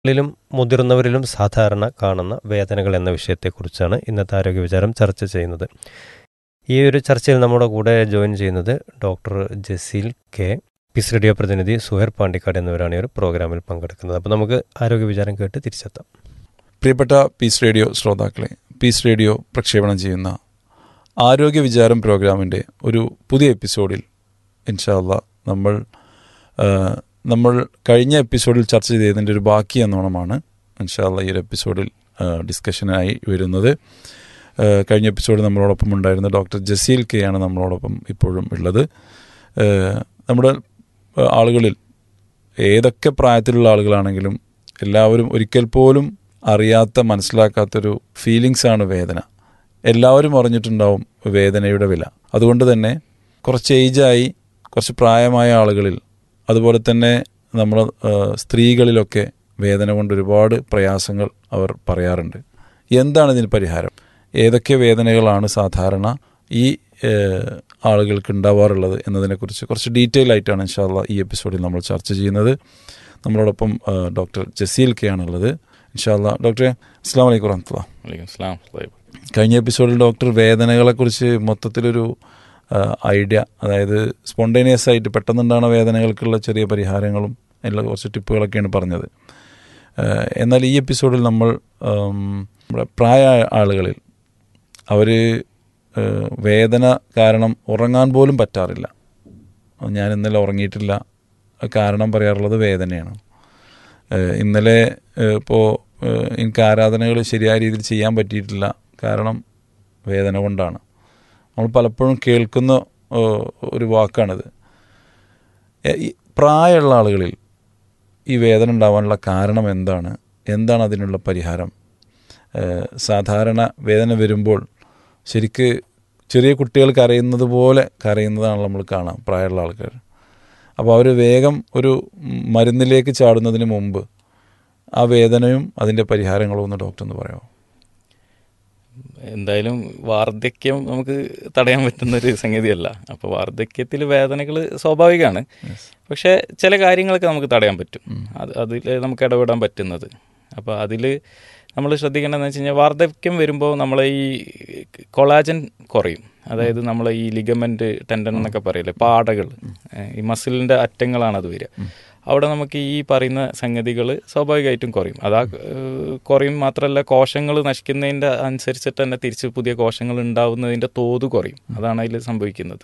ളിലും മുതിർന്നവരിലും സാധാരണ കാണുന്ന വേദനകൾ എന്ന വിഷയത്തെക്കുറിച്ചാണ് ഇന്നത്തെ ആരോഗ്യ വിചാരം ചർച്ച ചെയ്യുന്നത് ഈ ഒരു ചർച്ചയിൽ നമ്മുടെ കൂടെ ജോയിൻ ചെയ്യുന്നത് doctor Jaseel K peace radio പ്രതിനിധി സുഹേർ പാണ്ടിക്കാട് എന്നിവരാണ് ഈ ഒരു പ്രോഗ്രാമിൽ പങ്കെടുക്കുന്നത് അപ്പോൾ നമുക്ക് ആരോഗ്യ വിചാരം കേട്ട് തിരിച്ചെത്താം പ്രിയപ്പെട്ട പീസ് റേഡിയോ ശ്രോതാക്കളെ പീസ് റേഡിയോ പ്രക്ഷേപണം ചെയ്യുന്ന ആരോഗ്യ വിചാരം പ്രോഗ്രാമിൻ്റെ ഒരു പുതിയ എപ്പിസോഡിൽ ഇൻഷാല്ല നമ്മൾ ആ, നമ്മൾ കഴിഞ്ഞ എപ്പിസോഡിൽ ചർച്ച ചെയ്തതിൻ്റെ ഒരു ബാക്കി എന്നോണമാണ് ഇൻഷാല്ല ഈ ഒരു എപ്പിസോഡിൽ ആ, ഡിസ്കഷനായി വരുന്നത് ആ, കഴിഞ്ഞ എപ്പിസോഡിൽ നമ്മളോടൊപ്പം ഉണ്ടായിരുന്ന ഡോക്ടർ ജസീൽ കെ ആണ് നമ്മളോടൊപ്പം ഇപ്പോഴും ഉള്ളത് ആ, നമ്മുടെ ആ, ആളുകളിൽ ഏതൊക്കെ പ്രായത്തിലുള്ള ആളുകളാണെങ്കിലും എല്ലാവരും ഒരിക്കൽ പോലും അറിയാത്ത മനസ്സിലാക്കാത്തൊരു ഫീലിങ്സ് ആണ് വേദന എല്ലാവരും അറിഞ്ഞിട്ടുണ്ടാവും വേദനയുടെ വില അതുകൊണ്ട് തന്നെ കുറച്ച് ഏജായി കുറച്ച് പ്രായമായ ആളുകളിൽ അതുപോലെ തന്നെ നമ്മൾ സ്ത്രീകളിലൊക്കെ വേദന കൊണ്ട് ഒരുപാട് പ്രയാസങ്ങൾ അവർ പറയാറുണ്ട് എന്താണ് ഇതിന് പരിഹാരം ഏതൊക്കെ വേദനകളാണ് സാധാരണ ഈ ഏഹ്, ആളുകൾക്ക് ഉണ്ടാവാറുള്ളത് എന്നതിനെക്കുറിച്ച് കുറച്ച് ഡീറ്റെയിൽ ആയിട്ടാണ് ഇൻഷാല്ല ഈ എപ്പിസോഡിൽ നമ്മൾ ചർച്ച ചെയ്യുന്നത് നമ്മളോടൊപ്പം ആ, ഡോക്ടർ ജസീൽ കെ ആണുള്ളത് ഇൻഷാല്ല ഡോക്ടറെ അസ്സാം വലൈക്കും വറഹമത്തുള്ള വലൈക്കും സ്ലാം കഴിഞ്ഞ എപ്പിസോഡിൽ ഡോക്ടർ വേദനകളെക്കുറിച്ച് മൊത്തത്തിലൊരു ആ, ഐഡിയ അതായത് സ്പോണ്ടേനിയസ് ആയിട്ട് പെട്ടെന്നുണ്ടാകുന്ന വേദനകൾക്കുള്ള ചെറിയ പരിഹാരങ്ങളും എല്ലാ കുറച്ച് ടിപ്പുകളൊക്കെയാണ് പറഞ്ഞത് ആ, എന്നാൽ ഈ എപ്പിസോഡിൽ നമ്മൾ ആം, നമ്മുടെ പ്രായ ആളുകളിൽ അവർ വേദന കാരണം ഉറങ്ങാൻ പോലും പറ്റാറില്ല ഞാൻ ഇന്നലെ ഉറങ്ങിയിട്ടില്ല കാരണം പറയാറുള്ളത് വേദനയാണ് ഏഹ് ഇന്നലെ ഇപ്പോൾ എനിക്ക് ആരാധനകൾ ശരിയായ രീതിയിൽ ചെയ്യാൻ പറ്റിയിട്ടില്ല കാരണം വേദന കൊണ്ടാണ് നമ്മൾ പലപ്പോഴും കേൾക്കുന്ന ഏഹ്, ഒരു വാക്കാണിത് ഏഹ് ഈ പ്രായമുള്ള ആളുകളിൽ ഈ വേദന ഉണ്ടാവാനുള്ള കാരണം എന്താണ് എന്താണ് അതിനുള്ള പരിഹാരം ഏഹ് സാധാരണ വേദന വരുമ്പോൾ ശരിക്ക് ചെറിയ കുട്ടികൾ കരയുന്നത് പോലെ കരയുന്നതാണ് നമ്മൾ കാണാം പ്രായമുള്ള ആൾക്കാർ അപ്പോൾ അവർ വേഗം ഒരു മരുന്നിലേക്ക് ചാടുന്നതിന് മുമ്പ് ആ വേദനയും അതിൻ്റെ പരിഹാരങ്ങളും ഒന്ന് ഡോക്ടർ എന്ന് പറയാമോ എന്തായാലും വാർദ്ധക്യം നമുക്ക് തടയാൻ പറ്റുന്ന ഒരു സംഗതിയല്ല അപ്പോൾ വാർദ്ധക്യത്തിൽ വേദനകൾ സ്വാഭാവികമാണ് പക്ഷേ ചില കാര്യങ്ങളൊക്കെ നമുക്ക് തടയാൻ പറ്റും അത് അതിൽ നമുക്ക് ഇടപെടാൻ പറ്റുന്നത് അപ്പോൾ അതിൽ നമ്മൾ ശ്രദ്ധിക്കേണ്ടതെന്ന് വെച്ച് കഴിഞ്ഞാൽ വാർദ്ധക്യം വരുമ്പോൾ നമ്മളെ ഈ കൊളാജൻ കുറയും അതായത് നമ്മളെ ഈ ലിഗമെന്റ് ടെൻഡൻ എന്നൊക്കെ പറയില്ലേ പാടകൾ ഏഹ് ഈ മസിലിന്റെ അറ്റങ്ങളാണ് അത് വരിക അവിടെ നമുക്ക് ഈ പറയുന്ന സംഗതികൾ സ്വാഭാവികമായിട്ടും കുറയും അതാ ഏഹ് കുറയും മാത്രമല്ല കോശങ്ങൾ നശിക്കുന്നതിൻ്റെ അനുസരിച്ചിട്ട് തന്നെ തിരിച്ച് പുതിയ കോശങ്ങൾ ഉണ്ടാവുന്നതിൻ്റെ തോത് കുറയും അതാണ് അതിൽ സംഭവിക്കുന്നത്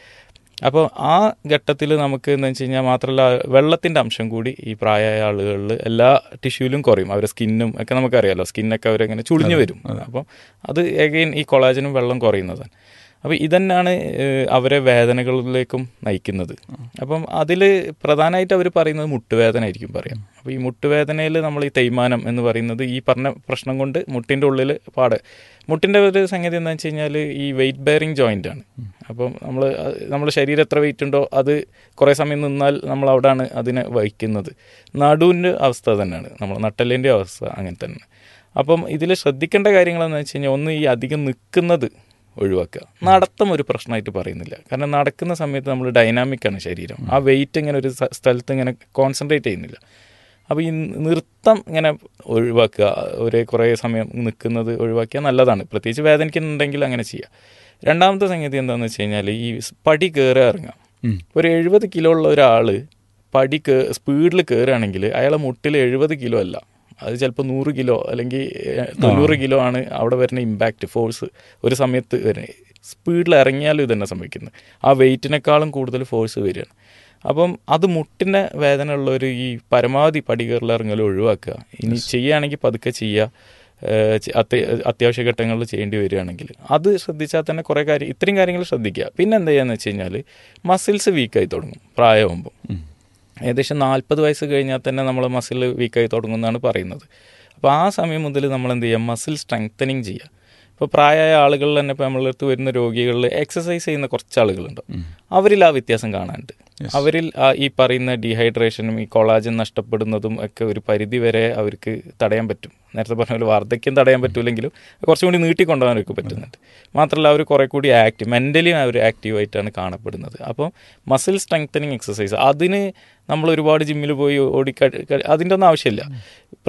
അപ്പോൾ ആ ഘട്ടത്തിൽ നമുക്ക് എന്ന് വെച്ച് കഴിഞ്ഞാൽ മാത്രമല്ല വെള്ളത്തിൻ്റെ അംശം കൂടി ഈ പ്രായമായ ആളുകളിൽ എല്ലാ ടിഷ്യൂലും കുറയും അവരുടെ സ്കിന്നും ഒക്കെ നമുക്കറിയാലോ സ്കിന്നൊക്കെ അവരങ്ങനെ ചുളിഞ്ഞു വരും അപ്പം അത് എഗെയിൻ ഈ കൊളാജനും വെള്ളം കുറയുന്നതാണ് അപ്പോൾ ഇതന്നെയാണ് ഏഹ്, അവരെ വേദനകളിലേക്കും നയിക്കുന്നത് അപ്പം അതിൽ പ്രധാനമായിട്ട് അവർ പറയുന്നത് മുട്ടുവേദന ആയിരിക്കും പറയാം അപ്പോൾ ഈ മുട്ടുവേദനയിൽ നമ്മൾ ഈ തേയ്മാനം എന്ന് പറയുന്നത് ഈ പറഞ്ഞ പ്രശ്നം കൊണ്ട് മുട്ടിൻ്റെ ഉള്ളിൽ പാട് മുട്ടിൻ്റെ ഒരു സംഗതി എന്താണെന്ന് വെച്ച് കഴിഞ്ഞാൽ ഈ വെയിറ്റ് ബെയറിങ് ജോയിൻ്റ് ആണ് അപ്പം നമ്മൾ നമ്മുടെ ശരീരം എത്ര വെയിറ്റ് ഉണ്ടോ അത് കുറേ സമയം നിന്നാൽ നമ്മൾ അവിടെയാണ് അതിനെ വഹിക്കുന്നത് നടുവിൻ്റെ അവസ്ഥ തന്നെയാണ് നമ്മൾ നട്ടലിൻ്റെ അവസ്ഥ അങ്ങനെ തന്നെ അപ്പം ഇതിൽ ശ്രദ്ധിക്കേണ്ട കാര്യങ്ങളെന്ന് വെച്ച് കഴിഞ്ഞാൽ ഒന്ന് ഈ അധികം നിൽക്കുന്നത് ഒഴിവാക്കുക നടത്തം ഒരു പ്രശ്നമായിട്ട് പറയുന്നില്ല കാരണം നടക്കുന്ന സമയത്ത് നമ്മൾ ഡൈനാമിക് ആണ് ശരീരം ആ വെയിറ്റ് ഇങ്ങനെ ഒരു സ്ഥ- സ്ഥലത്ത് ഇങ്ങനെ കോൺസെൻട്രേറ്റ് ചെയ്യുന്നില്ല അപ്പോൾ ഈ നൃത്തം ഇങ്ങനെ ഒഴിവാക്കുക ഒരേ കുറേ സമയം നിൽക്കുന്നത് ഒഴിവാക്കിയാൽ നല്ലതാണ് പ്രത്യേകിച്ച് വേദനിക്കുന്നുണ്ടെങ്കിൽ അങ്ങനെ ചെയ്യുക രണ്ടാമത്തെ സംഗതി എന്താണെന്ന് വെച്ച് കഴിഞ്ഞാൽ ഈ സ് പടി കയറി ഇറങ്ങാം ഉം. ഒരു എഴുപത് കിലോ ഉള്ള ഒരാൾ പടി കേ സ്പീഡിൽ കയറുകയാണെങ്കിൽ അയാളെ മുട്ടിൽ എഴുപത് കിലോ അല്ല അത് ചിലപ്പോൾ നൂറ് കിലോ അല്ലെങ്കിൽ ഏഹ്, തൊണ്ണൂറ് കിലോ ആണ് അവിടെ വരുന്ന ഇമ്പാക്റ്റ് ഫോഴ്സ് ഒരു സമയത്ത് വരുന്നത് സ്പീഡിൽ ഇറങ്ങിയാലും ഇതന്നെ സംഭവിക്കുന്നത് ആ വെയിറ്റിനേക്കാളും കൂടുതൽ ഫോഴ്സ് വരികയാണ് അപ്പം അത് മുട്ടിൻ്റെ വേദന ഉള്ളവർ ഈ പരമാവധി പടികറിൽ ഇറങ്ങൽ ഒഴിവാക്കുക ഇനി ചെയ്യുകയാണെങ്കിൽ പതുക്കെ ചെയ്യുക ഏഹ് ചെ- അത്യ- അത്യാവശ്യ ഘട്ടങ്ങളിൽ ചെയ്യേണ്ടി വരികയാണെങ്കിൽ അത് ശ്രദ്ധിച്ചാൽ തന്നെ കുറേ കാര്യം ഇത്രയും കാര്യങ്ങൾ ശ്രദ്ധിക്കുക പിന്നെ എന്താ ചെയ്യാന്ന് വെച്ച് കഴിഞ്ഞാൽ മസിൽസ് വീക്കായി തുടങ്ങും പ്രായമാകുമ്പോൾ ഏകദേശം നാൽപ്പത് വയസ്സ് കഴിഞ്ഞാൽ തന്നെ നമ്മൾ മസിൽ വീക്കായി തുടങ്ങുമെന്നാണ് പറയുന്നത് അപ്പോൾ ആ സമയം മുതൽ നമ്മൾ എന്ത് ചെയ്യുക മസിൽ സ്ട്രെങ്തനിങ് ചെയ്യുക ഇപ്പോൾ പ്രായമായ ആളുകളിൽ തന്നെ ഇപ്പോൾ നമ്മളെ അടുത്ത് വരുന്ന രോഗികളിൽ എക്സസൈസ് ചെയ്യുന്ന കുറച്ച് ആളുകളുണ്ട് അവരിൽ ആ വ്യത്യാസം കാണാനുണ്ട് Yes. അവരിൽ ആ ഈ പറയുന്ന ഡീഹൈഡ്രേഷനും ഈ കൊളാജൻ നഷ്ടപ്പെടുന്നതും ഒക്കെ ഒരു പരിധി വരെ അവർക്ക് തടയാൻ പറ്റും നേരത്തെ പറഞ്ഞ പോലെ വാർദ്ധക്യം തടയാൻ പറ്റൂലെങ്കിലും കുറച്ചും കൂടി നീട്ടിക്കൊണ്ടുപോകാൻ അവർക്ക് പറ്റുന്നുണ്ട് മാത്രമല്ല അവർ കുറെ കൂടി ആക്റ്റീവ് മെൻ്റലി അവർ ആക്റ്റീവായിട്ടാണ് കാണപ്പെടുന്നത് അപ്പോൾ മസിൽ സ്ട്രെങ്തനിങ് എക്സസൈസ് അതിന് നമ്മൾ ഒരുപാട് ജിമ്മിൽ പോയി ഓടി അതിൻ്റെ ഒന്നും ആവശ്യമില്ല